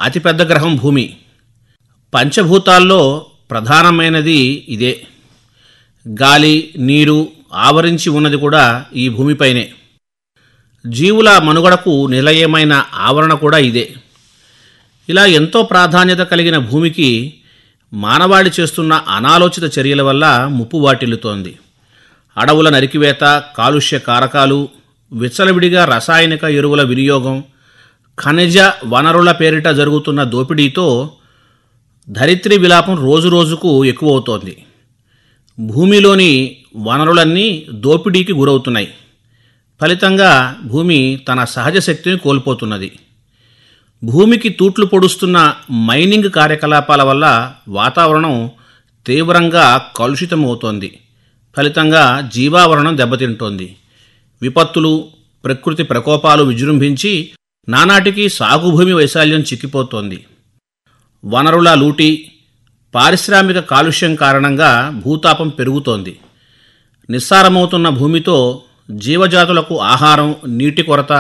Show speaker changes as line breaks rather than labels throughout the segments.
అతిపెద్ద గ్రహం భూమి పంచభూతాల్లో ప్రధానమైనది ఇదే గాలి నీరు ఆవరించి ఉన్నది కూడా ఈ భూమిపైనే జీవుల మనుగడకు నిలయమైన ఆవరణ కూడా ఇదే ఇలా ఎంతో ప్రాధాన్యత కలిగిన భూమికి మానవాళి చేస్తున్న అనాలోచిత చర్యల వల్ల ముప్పు వాటిల్లుతోంది అడవుల నరికివేత కాలుష్య కారకాలు విచ్చలవిడిగా రసాయనిక ఎరువుల వినియోగం ఖనిజ వనరుల పేరిట జరుగుతున్న దోపిడీతో ధరిత్రి విలాపం రోజురోజుకు ఎక్కువవుతోంది భూమిలోని వనరులన్నీ దోపిడీకి గురవుతున్నాయి ఫలితంగా భూమి తన సహజ శక్తిని కోల్పోతున్నది భూమికి తూట్లు పొడుస్తున్న మైనింగ్ కార్యకలాపాల వల్ల వాతావరణం తీవ్రంగా కలుషితమవుతోంది ఫలితంగా జీవావరణం దెబ్బతింటోంది విపత్తులు ప్రకృతి ప్రకోపాలు విజృంభించి నానాటికి సాగుభూమి వైశాల్యం చిక్కిపోతోంది వనరుల లూటి పారిశ్రామిక కాలుష్యం కారణంగా భూతాపం పెరుగుతోంది నిస్సారమవుతున్న భూమితో జీవజాతులకు ఆహారం నీటి కొరత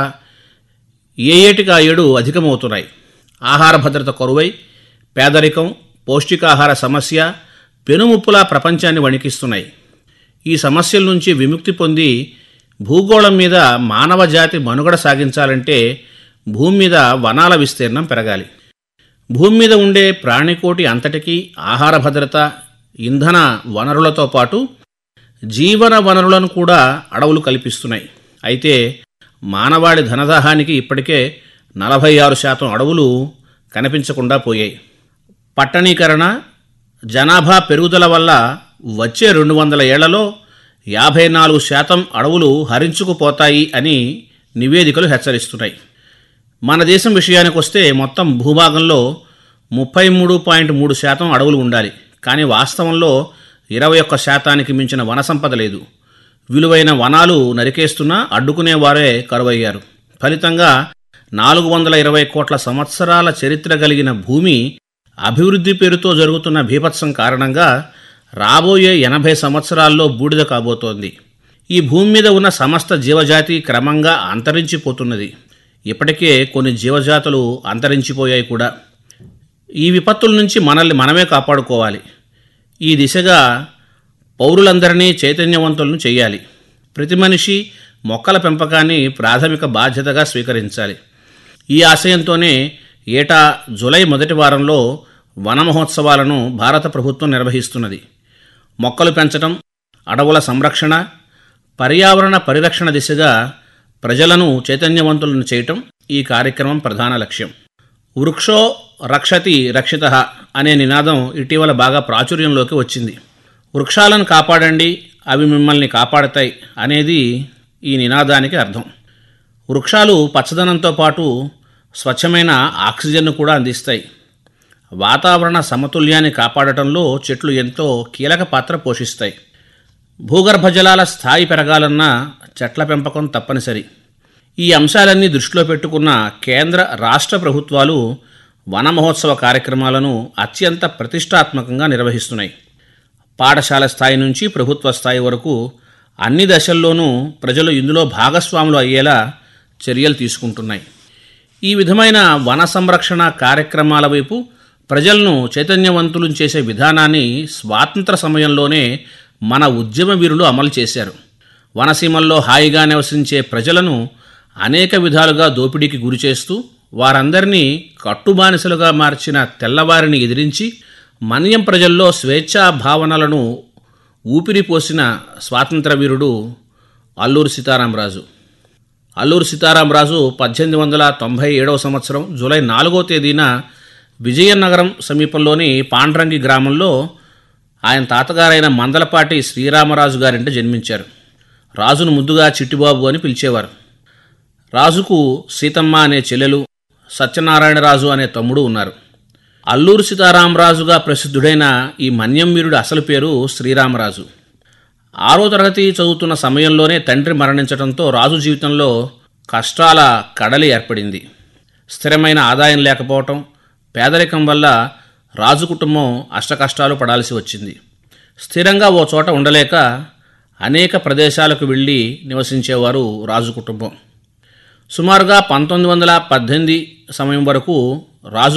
ఏ ఏటికి ఆ ఏడు అధికమవుతున్నాయి ఆహార భద్రత కొరువై పేదరికం పౌష్టికాహార సమస్య పెనుముప్పులా ప్రపంచాన్ని వణికిస్తున్నాయి ఈ సమస్యల నుంచి విముక్తి పొంది భూగోళం మీద మానవ జాతి మనుగడ సాగించాలంటే భూమి మీద వనాల విస్తీర్ణం పెరగాలి భూమి మీద ఉండే ప్రాణికోటి అంతటికీ ఆహార భద్రత ఇంధన వనరులతో పాటు జీవన వనరులను కూడా అడవులు కల్పిస్తున్నాయి అయితే మానవాళి ధనదాహానికి ఇప్పటికే నలభై ఆరు శాతం అడవులు కనిపించకుండా పోయాయి పట్టణీకరణ జనాభా పెరుగుదల వల్ల వచ్చే రెండు వందల ఏళ్లలో యాభై నాలుగు శాతం అడవులు హరించుకుపోతాయి అని నివేదికలు హెచ్చరిస్తున్నాయి మన దేశం విషయానికి వస్తే మొత్తం భూభాగంలో ముప్పై మూడు పాయింట్ మూడు శాతం అడవులు ఉండాలి కానీ వాస్తవంలో ఇరవై ఒక్క శాతానికి మించిన వన సంపద లేదు విలువైన వనాలు నరికేస్తున్నా అడ్డుకునేవారే కరువయ్యారు ఫలితంగా నాలుగు వందల ఇరవై కోట్ల సంవత్సరాల చరిత్ర కలిగిన భూమి అభివృద్ధి పేరుతో జరుగుతున్న భీభత్సం కారణంగా రాబోయే ఎనభై సంవత్సరాల్లో బూడిద కాబోతోంది ఈ భూమి మీద ఉన్న సమస్త జీవజాతి క్రమంగా అంతరించిపోతున్నది ఇప్పటికే కొన్ని జీవజాతులు అంతరించిపోయాయి కూడా ఈ విపత్తుల నుంచి మనల్ని మనమే కాపాడుకోవాలి ఈ దిశగా పౌరులందరినీ చైతన్యవంతులను చేయాలి ప్రతి మనిషి మొక్కల పెంపకాన్ని ప్రాథమిక బాధ్యతగా స్వీకరించాలి ఈ ఆశయంతోనే ఏటా జులై మొదటి వారంలో వన మహోత్సవాలను భారత ప్రభుత్వం నిర్వహిస్తున్నది మొక్కలు పెంచడం అడవుల సంరక్షణ పర్యావరణ పరిరక్షణ దిశగా ప్రజలను చైతన్యవంతులను చేయటం ఈ కార్యక్రమం ప్రధాన లక్ష్యం వృక్షో రక్షతి రక్షిత అనే నినాదం ఇటీవల బాగా ప్రాచుర్యంలోకి వచ్చింది వృక్షాలను కాపాడండి అవి మిమ్మల్ని కాపాడతాయి అనేది ఈ నినాదానికి అర్థం వృక్షాలు పచ్చదనంతో పాటు స్వచ్ఛమైన ఆక్సిజన్ను కూడా అందిస్తాయి వాతావరణ సమతుల్యాన్ని కాపాడటంలో చెట్లు ఎంతో కీలక పాత్ర పోషిస్తాయి భూగర్భ జలాల స్థాయి పెరగాలన్నా చెట్ల పెంపకం తప్పనిసరి ఈ అంశాలన్నీ దృష్టిలో పెట్టుకున్న కేంద్ర రాష్ట్ర ప్రభుత్వాలు వన మహోత్సవ కార్యక్రమాలను అత్యంత ప్రతిష్టాత్మకంగా నిర్వహిస్తున్నాయి పాఠశాల స్థాయి నుంచి ప్రభుత్వ స్థాయి వరకు అన్ని దశల్లోనూ ప్రజలు ఇందులో భాగస్వాములు అయ్యేలా చర్యలు తీసుకుంటున్నాయి ఈ విధమైన వన సంరక్షణ కార్యక్రమాల వైపు ప్రజలను చైతన్యవంతులు చేసే విధానాన్ని స్వాతంత్ర సమయంలోనే మన ఉద్యమ వీరులు అమలు చేశారు వనసీమల్లో హాయిగా నివసించే ప్రజలను అనేక విధాలుగా దోపిడీకి గురిచేస్తూ వారందరినీ కట్టుబానిసలుగా మార్చిన తెల్లవారిని ఎదిరించి మన్యం ప్రజల్లో స్వేచ్ఛా భావనలను ఊపిరిపోసిన స్వాతంత్ర వీరుడు అల్లూరి సీతారామరాజు అల్లూరి సీతారామరాజు పద్దెనిమిది వందల తొంభై ఏడవ సంవత్సరం జూలై నాలుగో తేదీన విజయనగరం సమీపంలోని పాండ్రంగి గ్రామంలో ఆయన తాతగారైన మందలపాటి శ్రీరామరాజు గారింట జన్మించారు రాజును ముద్దుగా చిట్టిబాబు అని పిలిచేవారు రాజుకు సీతమ్మ అనే చెల్లెలు సత్యనారాయణరాజు అనే తమ్ముడు ఉన్నారు అల్లూరు సీతారామరాజుగా ప్రసిద్ధుడైన ఈ మన్యం వీరుడి అసలు పేరు శ్రీరామరాజు ఆరో తరగతి చదువుతున్న సమయంలోనే తండ్రి మరణించడంతో రాజు జీవితంలో కష్టాల కడలి ఏర్పడింది స్థిరమైన ఆదాయం లేకపోవటం పేదరికం వల్ల రాజు కుటుంబం అష్టకష్టాలు పడాల్సి వచ్చింది స్థిరంగా ఓ చోట ఉండలేక అనేక ప్రదేశాలకు వెళ్ళి నివసించేవారు రాజు కుటుంబం సుమారుగా పంతొమ్మిది వందల పద్దెనిమిది సమయం వరకు రాజు